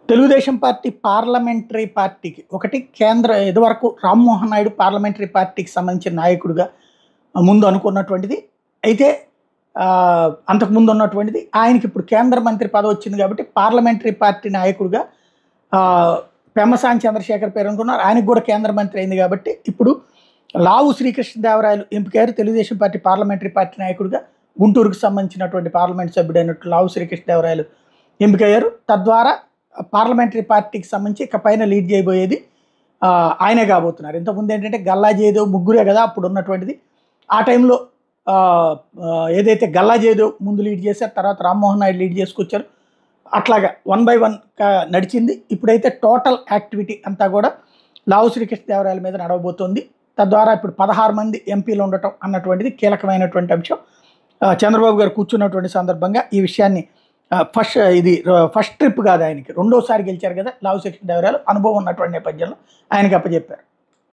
Telugu Desam party parliamentary పార్టీకి ఒకటి కేంద్ర ఇదివరకు రామ్మోహన్ నాయుడు పార్లమెంటరీ పార్టీకి సంబంధించిన నాయకుడిగా ముందు అనుకున్నటువంటిది అయితే ఆ, అంతకుముందు ఉన్నటువంటిది ఆయనకి ఇప్పుడు కేంద్ర మంత్రి పదవి వచ్చింది కాబట్టి పార్లమెంటరీ పార్టీ నాయకుడిగా ఆ, పెమ్మసాని చంద్రశేఖర్ పేరు అనుకున్నారు ఆయనకు కూడా కేంద్ర మంత్రి అయింది కాబట్టి ఇప్పుడు లావు శ్రీకృష్ణదేవరాయలు ఎంపికయ్యారు తెలుగుదేశం పార్టీ పార్లమెంటరీ పార్టీ నాయకుడిగా గుంటూరుకు సంబంధించినటువంటి పార్లమెంట్ సభ్యుడైనట్టు లావు శ్రీకృష్ణదేవరాయలు ఎంపికయ్యారు తద్వారా పార్లమెంటరీ పార్టీకి సంబంధించి ఇక పైన లీడ్ చేయబోయేది ఆ, ఆయనే కాబోతున్నారు ఇంతకుముందు ఏంటంటే గల్లా జయదేవ్ ముగ్గురే కదా అప్పుడు ఉన్నటువంటిది ఆ టైంలో ఆ, ఆ, ఏదైతే గల్లా జయదేవ్ ముందు లీడ్ చేశారు తర్వాత రామ్మోహన్ నాయుడు లీడ్ చేసుకొచ్చారు అట్లాగా వన్ బై వన్ నడిచింది ఇప్పుడైతే టోటల్ యాక్టివిటీ అంతా కూడా లావు శ్రీకృష్ణదేవరాయల మీద నడవబోతోంది తద్వారా ఇప్పుడు పదహారు మంది ఎంపీలు ఉండటం అన్నటువంటిది కీలకమైనటువంటి అంశం ఆ, చంద్రబాబు గారు కూర్చున్నటువంటి సందర్భంగా ఈ విషయాన్ని ఫస్ట్ ఇది ఫస్ట్ ట్రిప్ కాదు ఆయనకి రెండోసారి గెలిచారు కదా లావు శ్రీకృష్ణదేవరాయలు అనుభవం ఉన్నటువంటి నేపథ్యంలో ఆయనకి అప్పచెప్పారు